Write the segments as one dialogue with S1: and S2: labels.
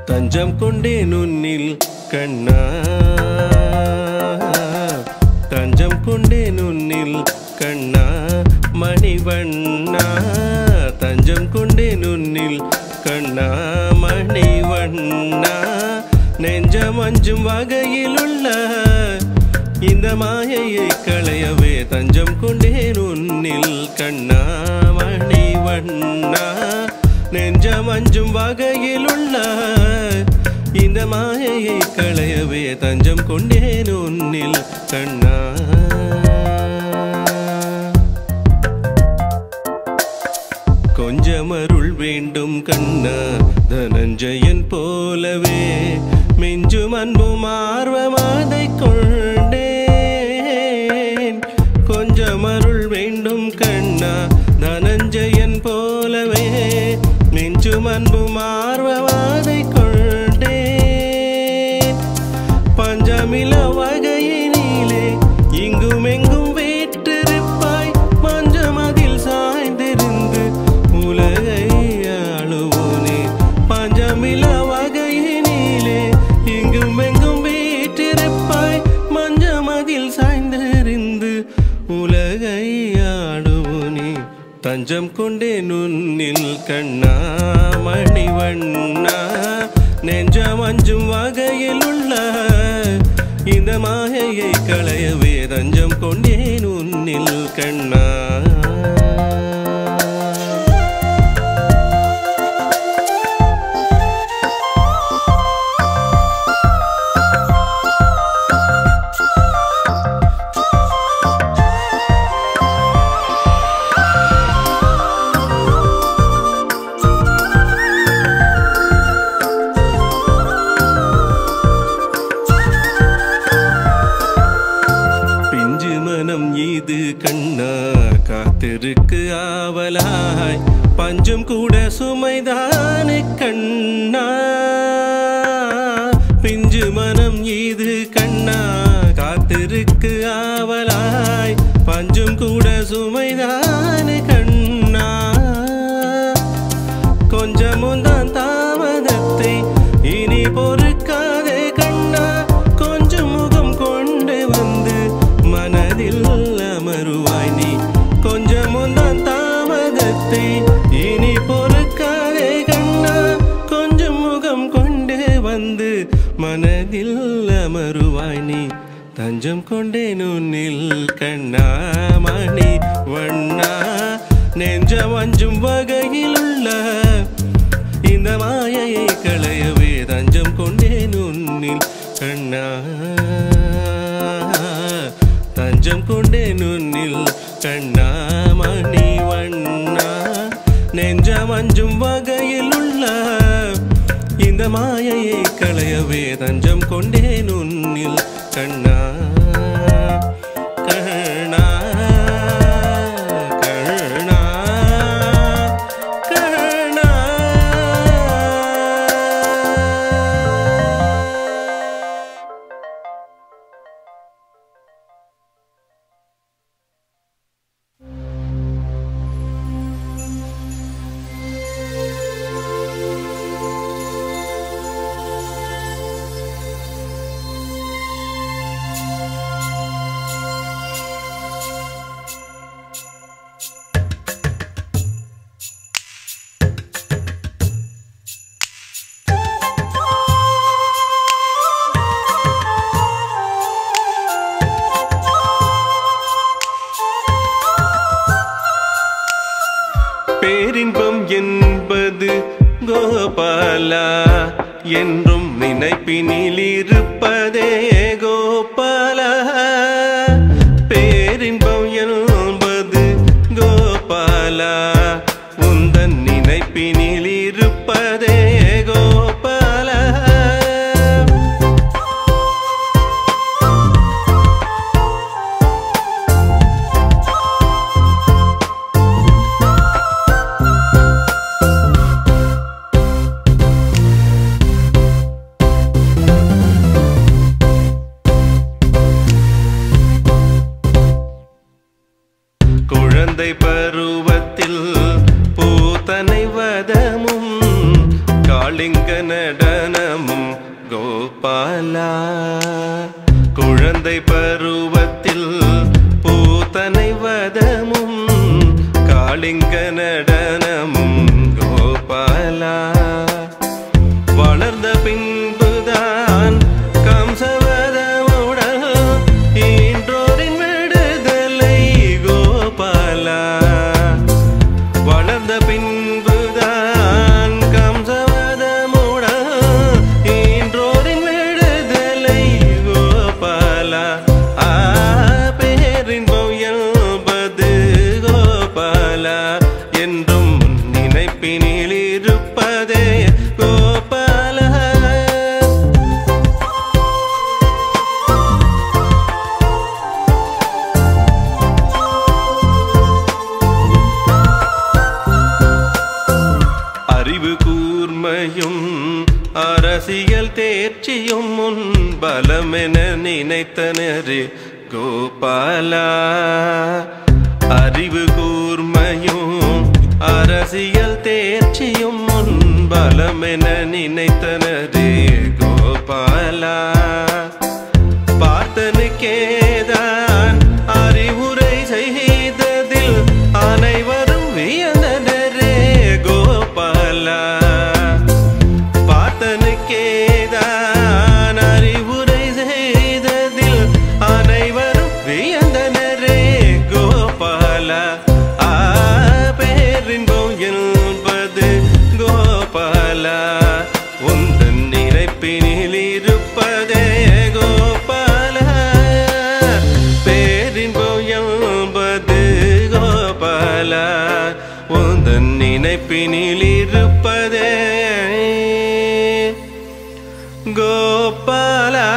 S1: தஞ்சம் கொண்டேன் உன்னில் கண்ணா தஞ்சம் கொண்டேன் உன்னில் கண்ணா மணிவண்ணா தஞ்சம் கொண்டேன் உன்னில் கண்ணா மணிவண்ணா நெஞ்சம் அஞ்சும் வகையில் உள்ள இந்த மாயையை களையவே தஞ்சம் கொண்டேன் உன்னில் கண்ணா மணிவண்ணா நெஞ்சம் அஞ்சும் வகையில் உள்ள இந்த மாயையை களையவே தஞ்சம் கொண்டேன் உன்னில் கண்ணா கொஞ்சம் அருள் வேண்டும் கண்ணா தனஞ்சயன் போலவே மிஞ்சும் அன்பும் ஆர்வமாதை கொண்டேன் கொஞ்சம் அருள் வேண்டும் கண்ணா தனஞ்சயன் போலவே மிஞ்சும் அன்பும் ஆர்வமாதை கொண்டேன் பஞ்சமில வகையினிலே இங்கும் எங்கும் வேற்றிருப்பாய் மஞ்சமதில் சாய்ந்திருந்து உலகை ஆளுவோனே பஞ்சமில வகையினிலே இங்கும் எங்கும் வேற்றிருப்பாய் மஞ்சமதில் சாய்ந்திருந்து உலகை ஆடுவோனே தஞ்சம் கொண்டேன் உன்னில் கண்ணா மணிவண்ணா நெஞ்சம் அஞ்சும் வகையில் உள்ள இந்த மாயையை களையவே தஞ்சம் கொண்டேன் உன்னில் கண்ணா பிஞ்சு மனம் இது கண்ணா காத்திருக்கு ஆவலாய் பஞ்சும் கூட சுமைதானே கண்ணா பிஞ்சு மனம் இது கண்ணா காத்திருக்கு ஆவலாய் பஞ்சும் கூட சுமைதானே கண்ணா கொஞ்சமும் தான் தாமதத்தை இனி பொறுக்காதே கண்ணா கொஞ்சம் முகம் கொண்டு வந்து மனதில் அமருவாய் நீ கொஞ்சமும் தான் தாமதத்தை இனி பொறுக்காதே கண்ணா கொஞ்சம் முகம் கொண்டு வந்து மனதில் அமருவாய் நீ தஞ்சம் கொண்டேன் உன்னில் கண்ணா மணி வண்ணா நெஞ்சம் அஞ்சும் வகையில் உள்ள இந்த மாயையை களையவே தஞ்சம் கொண்டேன் உன்னில் கண்ணா தஞ்சம் கொண்டேன் உன்னில் கண்ணா மணி வண்ணா நெஞ்சம் அஞ்சும் வகையில் உள்ள இந்த மாயையை களையவே தஞ்சம் கொண்டேன் உன்னில் கண்ணா கண்ணா கண்ணா கண்ணா பேரின்பம் என்பது கோபாலா என்றும் நினைப்பினில் இருப்பதே கோபாலா பேரின்பம் என்பது கோபாலா உந்தன் நினைப்பினில் இருப்பதே கோபாலா குழந்தை பருவத்தில் பூத்தனை வதமும் காளிங்க நடன கோபாலா குழந்தை பருவத்தில் பூத்தனை வதமும் காளிங்க நடனமும் கோபாலா வளர்ந்த பின்புதான் கம்சவதமுடன் ஈன்றோரின் விடுதலை கோபாலா வளர்ந்த பின்புதான் கம்சவதமுடன் ஈன்றோரின் விடுதலை கோபாலா ஆ பேரின்பம் என்பது கோபாலா என்றும் நினைப்பினில் இருப்பதே கோபாலா அறிவு கூர்மையும் அரசியல் தேர்ச்சியும் முன் பலமென நினைத்தனரே கோபாலா அறிவு கூர்மையும் அரசியல் தேர்ச்சியும் முன் பலமென நினைத்தனரே கோபாலா பார்த்தனுக்கேதான் அறிவுரை செய்ததில் அனைவரும் வியந்தனரே கோபாலா பார்த்தனுக்கேதான் அறிவுரை செய்ததில் அனைவரும் வியந்தனரே கோபாலா ஆ பேரின்பம் என்பது கோபாலா உந்தன் நினைப்பினில் இருப்பதே கோபாலா பேரின்பம் என்பது கோபாலா உந்தன் நினைப்பினில் இருப்பதே கோபாலா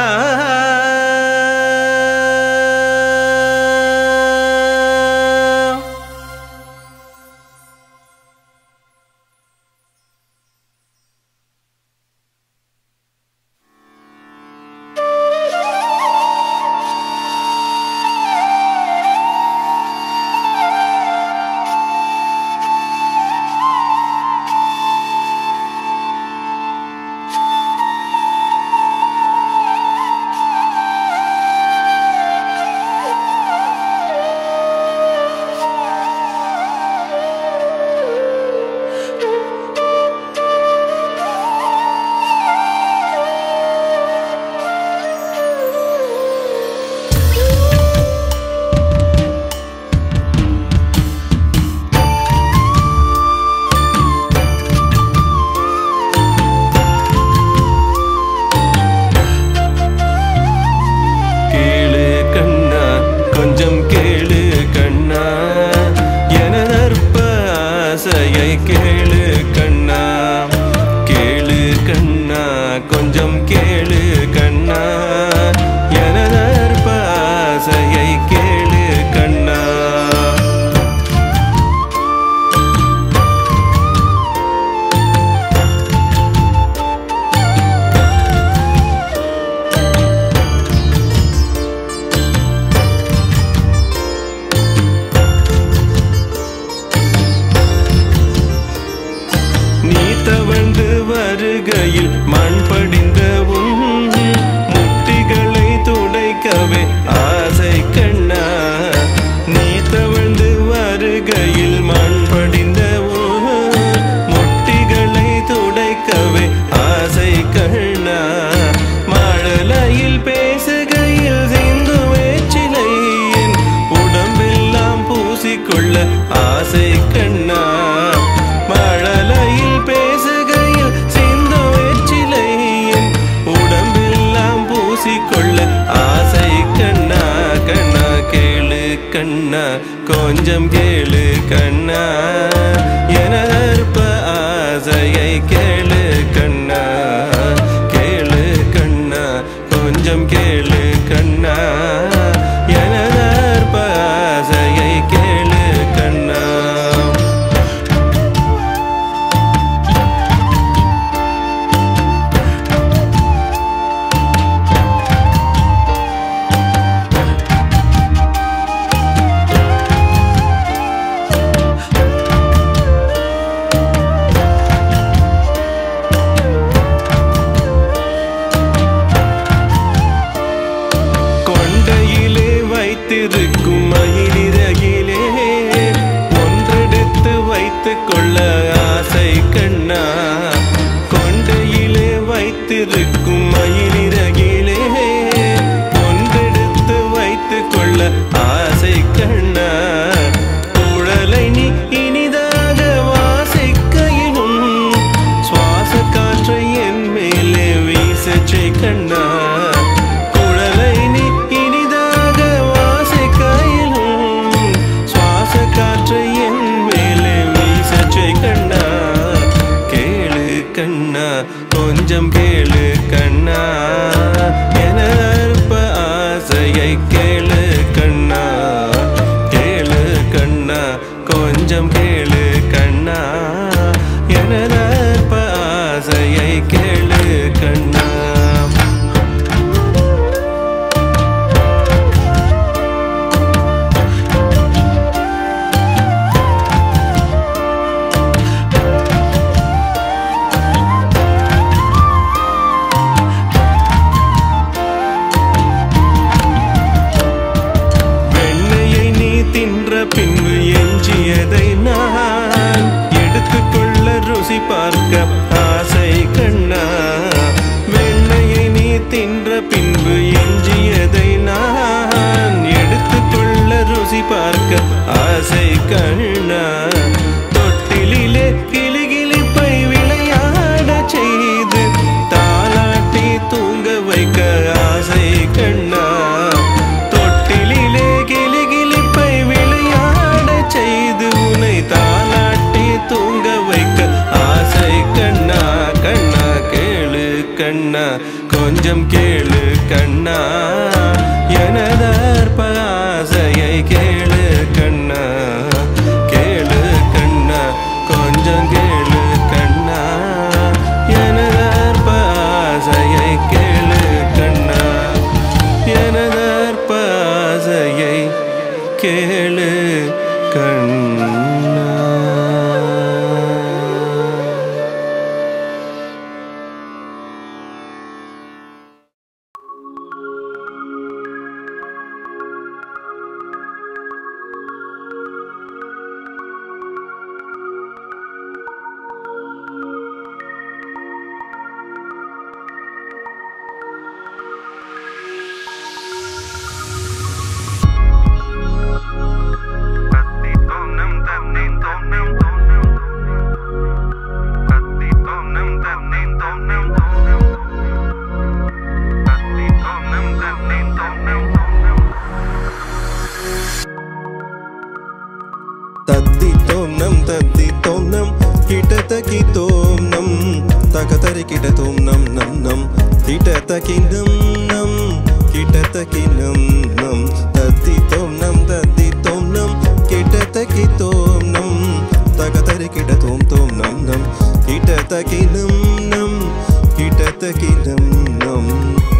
S1: கேளு கண்ணா கொஞ்சம் கேளு கண்ணா எனதற்ப ஆசையை கேளு கண்ணா கேளு கண்ணா கொஞ்சம் கேளு கண்ணா எனதற்ப ஆசையை கேளு கண்ணா நீ தவழ்ந்து வருகையில் மண் படிந்த உன் முட்டிகளை துடைக்கவே ஆசை கண்ணா நீ தவழ்ந்து வருகையில் மண் படிந்த உன் முட்டிகளை துடைக்கவே ஆசை கண்ணா மழலையில் பேசுகையில் சிந்து வேச்சிலையின் உடம்பெல்லாம் பூசிக்கொள்ள ஆசை கண்ணா மழலையில் பேசுகையில் சிந்து வேச்சிலையின் உடம்பெல்லாம் பூசிக்கொள்ள ஆசை கண்ணா கண்ணா கேளு கண்ணா கொஞ்சம் கேளு கண்ணா எனதற்ப ஆசையை கேளு கண்ணா கேளு கண்ணா கொஞ்சம் கேளு கண்ணா எனதற்ப ஆசையை கேளு கண்ணா இனிப்பு எஞ்சியதை நான் எடுத்துக்கொள்ள ருசி பார்க்க ஆசை கண்ணா தொட்டிலே கிளிகிளிப்பை விளையாட செய்து தாலாட்டி தூங்க வைக்க ஆசை கண்ணா தொட்டிலே கிளிகிளிப்பை விளையாட செய்து உனை தாலாட்டி தூங்க வைக்க ஆசை கண்ணா கண்ணா கேளு கண்ணா கொஞ்சம் கேளு கண்ணா எனதற்ப ஆசையை கேளு கண்ணா கேளு கண்ணா கொஞ்சம் கேளு கண்ணா எனதற்ப ஆசையை கேளு கண்ணா எனதற்ப ஆசையை கேளு கண்ணா
S2: தத்தி தோன்னம் தத்தி தோன்னம் கிட்ட தக்கி தோன்னம் தகதரி கிட்ட தோன்னம் நம் நம் கிட்ட தக்கி நம் நம் கிட்ட தக்கி நம் நம் தத்தி தோன்னம் தத்தி தோன்னம் கிட்ட தக்கி தோன்னம் தகதரி கிட்ட தோம் தோம் நம் நம் கிட்ட தக்கி நம் நம் கிட்ட தக்கி நம் நம்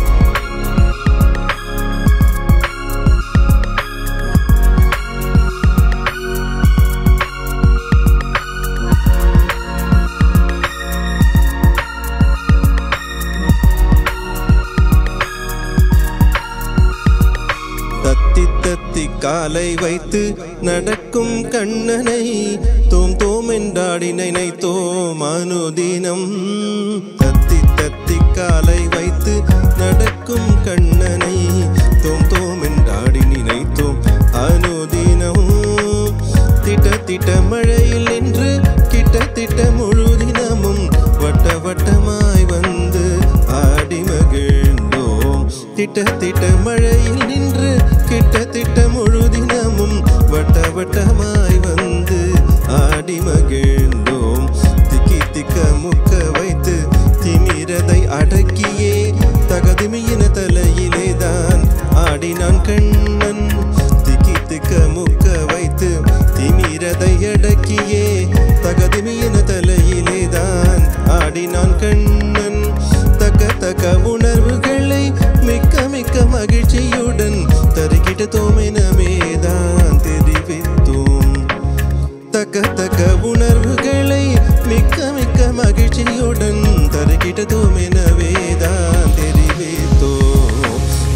S2: தத்தி தத்தி காலை வைத்து நடக்கும் கண்ணனை தோம் தோம் என்றாடி நினைத்தோம் அனுதினம் தத்தி தத்தி காலை வைத்து நடக்கும் கண்ணனை தோம் தோம் என்றாடி நினைத்தோம் அனுதினம் திட்ட திட்ட மழையில் நின்று கிட்ட திட்ட முழுதினமும் வட்ட வட்டமாய் வந்து ஆடி மகிழ்ந்தோம் திட்ட திட்ட மழையில் நின்று கிட்ட திட்ட முழுதினமும் வட்ட வட்டமாய் வந்து ஆடி மகிழ்ந்தோம் திக்கி திக்க முக்க வைத்து திமிரதை அடக்கியே தகதிமியின தலையிலே தான் ஆடினான் கண்ணன் திக்கி திக்க முக்க வைத்து திமிரதை அடக்கியே தகதிமியின தலையிலே தான் ஆடினான் கண்ணன் தக்க தக்க உணர்வுகளை மிக்க மிக்க மகிழ்ச்சியுடன் தருகிட்ட தோமெனமேதான் தெரிவித்தோம் தக்க தக்க உணர்வுகளை மிக்க மிக்க மகிழ்ச்சியுடன் தருகிட்ட தோமெனவேதான் தெரிவித்தோம்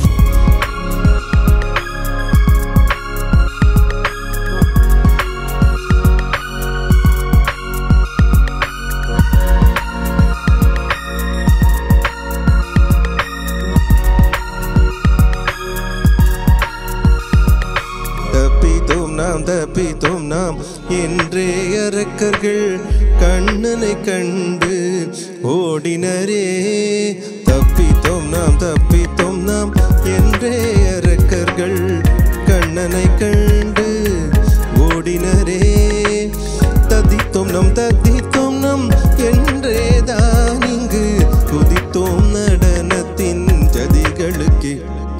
S2: தப்பித்தோம் நாம் தப்பித்தோம் நாம் என்றே அரக்கர்கள் கண்ணனை கண்டு ஓடினரே தப்பித்தோம் நாம் தப்பித்தோம் நாம் என்றே அரக்கர்கள் கண்ணனை கண்டு ஓடினரே தத்தித்தோம் நம் தத்தித்தோம் நம் என்றே தான் இங்கு குதித்தோம் நடனத்தின் ஜதிகளுக்கு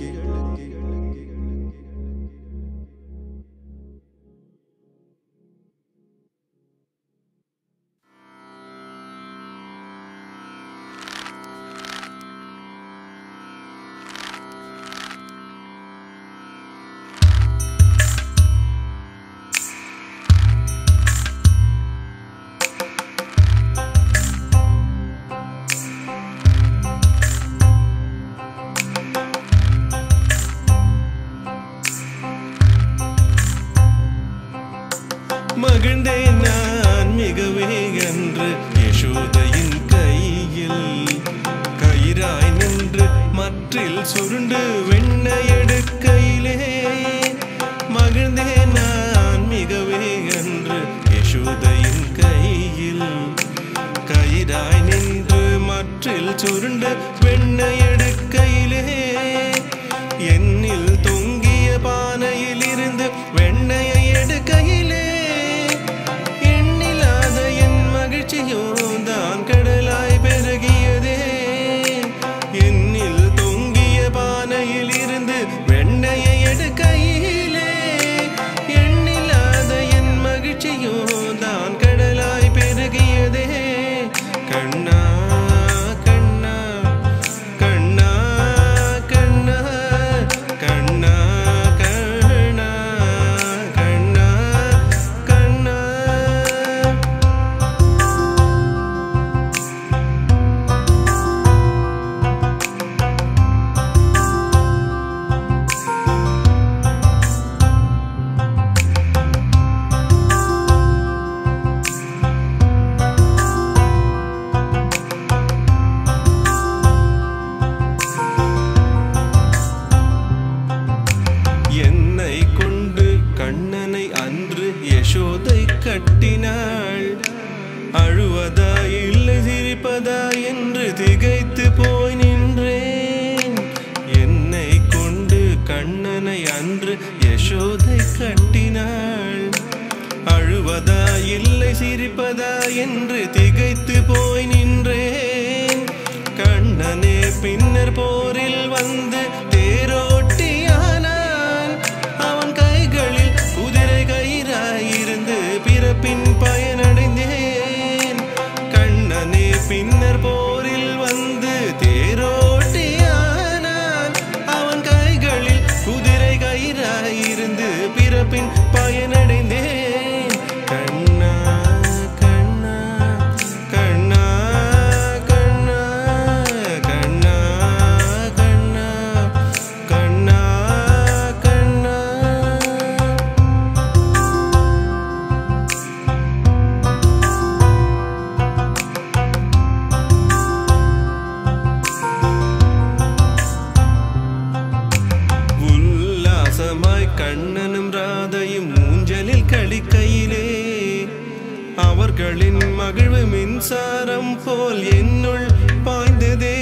S1: மகிழ்ந்தேன் நான் மிகவே என்று யசோதையின் கையில் கயிறாய் நின்று மற்றில் மற்றில் சுருண்டு வெண்ணெய் எடுக்கையிலே மகிழ்ந்தேன் நான் மிகவே என்று யசோதையின் கையில் கயிறாய் நின்று மற்றில் சுருண்டு வெண்ணெய் எடுக்கையிலே என்னில் தொங்கிய பானையில் இருந்து வெண்ணெயை எடுக்கையிலே எண்ணில்லாத என் மகிழ்ச்சியோ தான் கடலாய் பெருகியதே என்னில் தொங்கிய பானையில் இருந்து வெண்ணெயை எடுக்கையிலே எண்ணில்லாத என் மகிழ்ச்சியோ தான் கடலாய் பெருகியதே கண்ணா கண்ணா கண்ணா கண்ணா கண்ணா கண்ணா கண்ணா கண்ணா என்னை கொண்டு கண்ணனை அன்று யசோதை கட்டினாள் அழுவதா இல்லை சிரிப்பதா என்று திகைத்து போய் நின்றேன் என்னை கொண்டு கண்ணனை அன்று யசோதை கட்டினாள் அழுவதா இல்லை சிரிப்பதா என்று திகைத்து போய் நின்றேன் கண்ணனே பின்னர் போரில் வந்து தேரோட்டியானான் அவன் கைகளில் குதிரை கயிறாயிருந்து பிறப்பின் பயனடைந்தேன் கண்ணனே பின்னர் போரில் வந்து தேரோட்டியானான் அவன் கைகளில் குதிரை கயிறாயிருந்து பிறப்பின் பயனடைந்தேன் கண்ணா கண்ணா கண்ணா கண்ணா கண்ணா கண்ணா கண்ணா கண்ணா உல்லாசமாய் கண்ணனும் ராதையும் ஊஞ்சலில் கழிக்கையிலே அவர்களின் மகிழ்வு மின்சாரம் போல் என்னுள் பாய்ந்ததே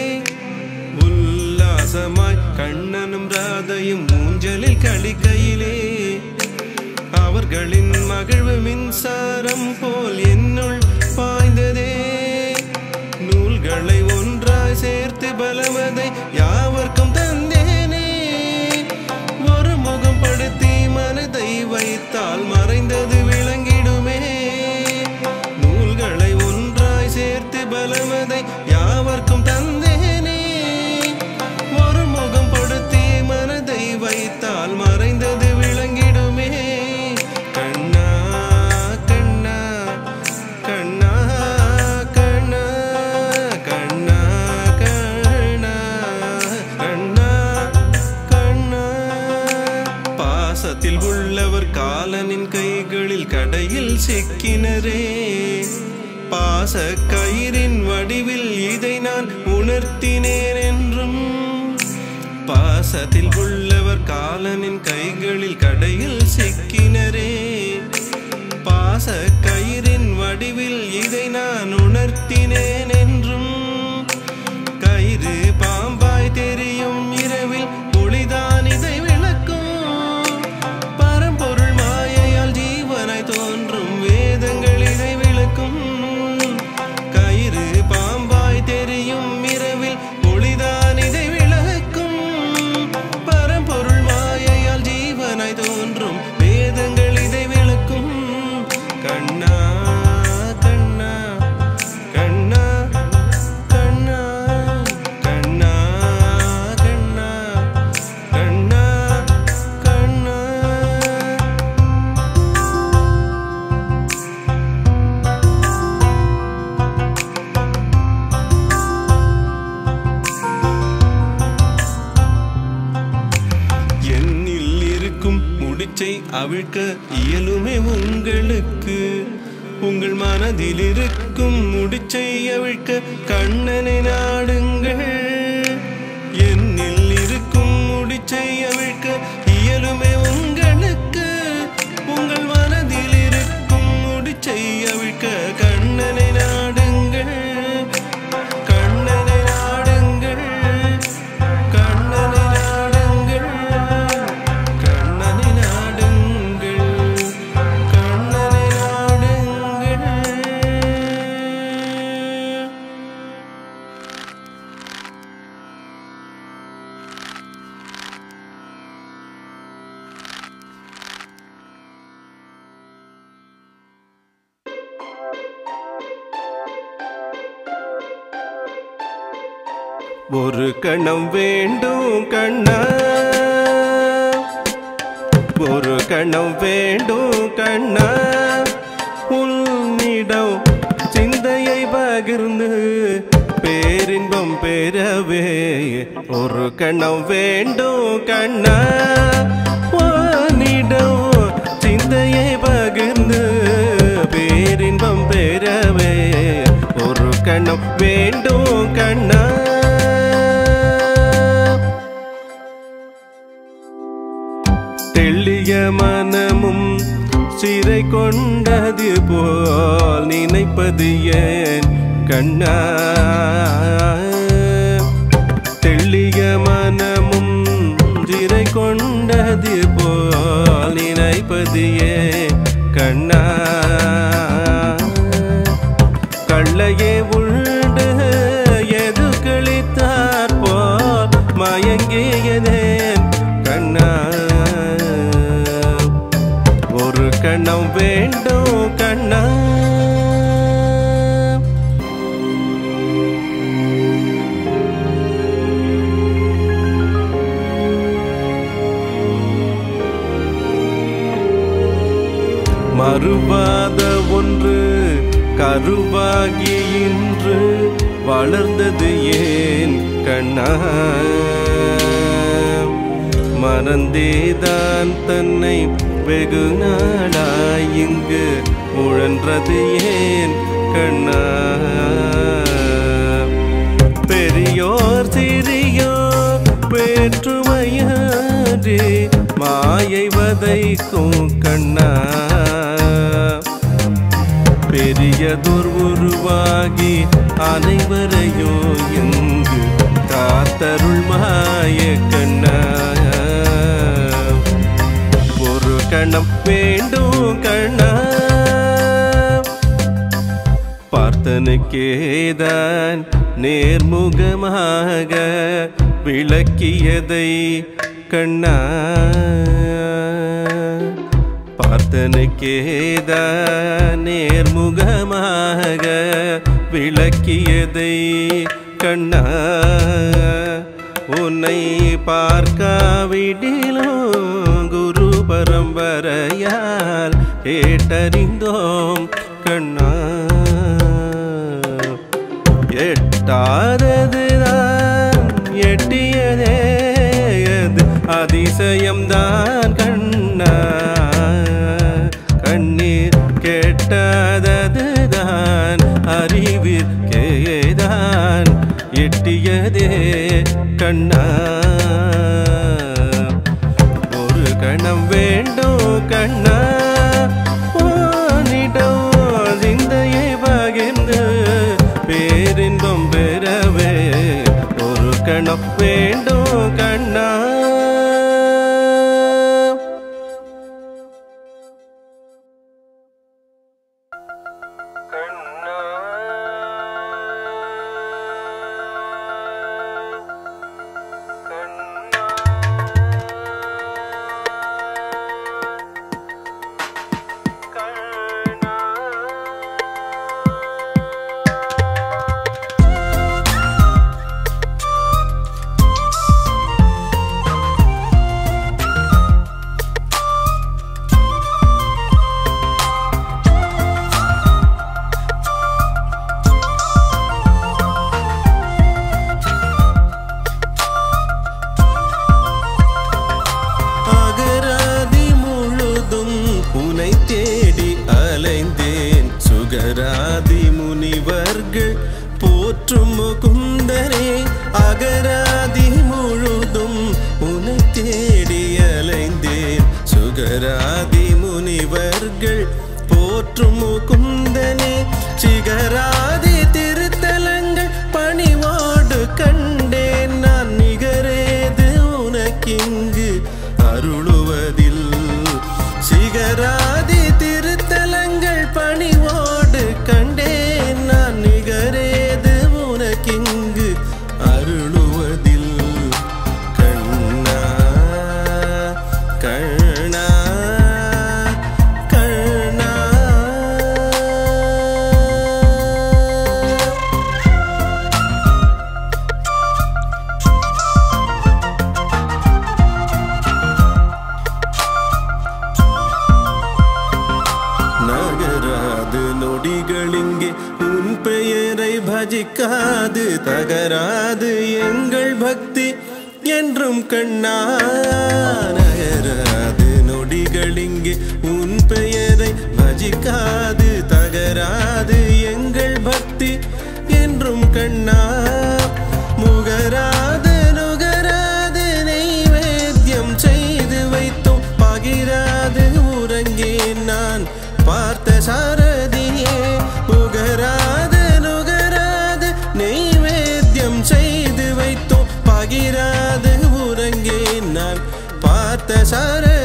S1: உல்லாசமாய் கண்ணனும் ராதையும் ஊஞ்சலில் கழிக்கையிலே அவர்களின் மகிழ்வு மின்சாரம் போல் என்னுள் பாய்ந்ததே நூல்களை ஒன்றாய் சேர்த்து பலமதை யாவர்க்கும் தந்தேனே ஒரு முகம் படுத்தி மனதை வைத்தால் மறைந்தது விளங்கிடுமே நூல்களை ஒன்றாய் சேர்த்து பலமதை யாவர்க்கும் தந்தேனே ஒரு முகம் படுத்தி மனதை வைத்தால் மறைந்தது விளங்கிடுமே கண்ணா கண்ணா கண்ணா கண்ணா கண்ணா கண்ணா கண்ணா கண்ணா பாசத்தில் உள்ளவர் காலனின் கைகளில் கடையில் சிக்கினரே பாச கயிறின் வடிவில் இதை நான் உணர்த்தினேன் என்றும் பாசத்தில் உள்ளவர் காலனின் கைகளில் கடையில் சிக்கினரே பாச கயிறின் வடிவில் இதை நான் உணர்த்தினேன் என்றும் கயிறு பாம்பாய் தெரியும் இரவில் ஒளிதான் இதை விளக்கும் பரம்பொருள் மாயையால் ஜீவனாய் தோன்றும் வேதங்கள் இதை விளக்கும் கயிறு பாம்பாய் தெரியும் இரவில் ஒளிதான் இதை விளக்கும் பரம்பொருள் மாயையால் ஜீவனாய் தோன்றும் வேதங்கள் இதை விளக்கும் கண்ணா கண்ணா கண்ணா கண்ணா கண்ணா கண்ணா கண்ணா கண்ணா என்னில் இருக்கும் முடிச்சை அவிழ்க்க இயலுமே உங்களுக்கு உங்கள் மனதில் இருக்கும் முடிச்சை அவிழ்க்க கண்ணனை நாடுங்கள் என்னில்
S2: ஒரு கணம் வேண்டும் கண்ணா ஒரு கணம் வேண்டும் கண்ணா உன்னிடம் சிந்தையை பகிர்ந்து பேரின்பம் பெறவே ஒரு கணம் வேண்டும் கண்ணா உன்னிடம் சிந்தையை பகிர்ந்து பேரின்பம் பெறவே ஒரு கணம் வேண்டும் கண்ணா தெள்ளிய மனமும் சிறை கொண்டது போல் நினைப்பது ஏன் கண்ணா தெள்ளிய மனமும் சிறை கொண்டது போல் நினைப்பது ஏன் கண்ணா கள்ளையே உண்டு எது கழித்தார் போல் மயங்கியதேன் கண்ணா ஒரு கணம் வேண்டும் கண்ணா மறுவாத ஒன்று கருவாகி இன்று வளர்ந்தது ஏன் கண்ணா மறந்தேதான் தன்னை வெகு நாளாய் இங்கு உழன்றது ஏன் கண்ணா பெரியோர் சிறியோர் வேற்றுமையாரே மாயை வதைக்கும் கண்ணா பெரியதொரு உருவாகி அனைவரையும் எங்கு காத்தருள் மாய கண்ணா ஒரு கணம் வேண்டும் கண்ணா பார்த்தனுக்கேதான் நேர்முகமாக விளக்கியதை கண்ணா பார்த்தனுக்கேதான் நேர்முகமாக விளக்கியதை கண்ணா உன்னை பார்க்காவிடிலும் குரு பரம்பரையால் கேட்டறிந்தோம் கண்ணா எட்டாததுதான் எட்டியதே அது அதிசயம்தான் கண்ணா கண்ணீர் கெட்டததுதான் அறிவிற்கேதான் எட்டியதே கண்ணா ஒரு கணம் வேண்டும் கண்ணா உன்னிடம் சிந்தையை பகிர்ந்து பேரின்பம் பெறவே ஒரு கணம் வேண்டும் கண்ணா அகராதி முழுதும் உனை தேடி அலைந்தேன் சுகராதி முனிவர்கள் போற்றும் முகுந்தரே அகராதி முழுதும் உனை தேடி அலைந்தேன் சுகராதி முனிவர்கள் போற்றும் முகுந்தனே சிகராதி திருத்தலங்கள் பணிவோடு கண்டேன் நான் நிகரேது உனக்கிங்கு அருளுவதில் சிகராதி திருத்தலங்கள் பணிவோடு கண்டேன் நான் நிகரேது உனக்கிங்கு அருளுவதில் கண்ணா கண்ணா கண்ணா பலிக்காது தகராது எங்கள் பக்தி என்றும் கண்ணா நகராது நொடிகள் இங்கே உன் பெயரை பஜிக்காது தகராது எங்கள் பக்தி என்றும் கண்ணா முகராது நுகராது நெய்வேத்தியம் செய்து வைத்தோம் பகிராது உறங்கேன் நான் பார்த்த சாரதியே முகராது நுகராது நெய்வேத்தியம் செய்து வைத்தோம் பகிராது உறங்கேன் நான் பார்த்த சாரதியே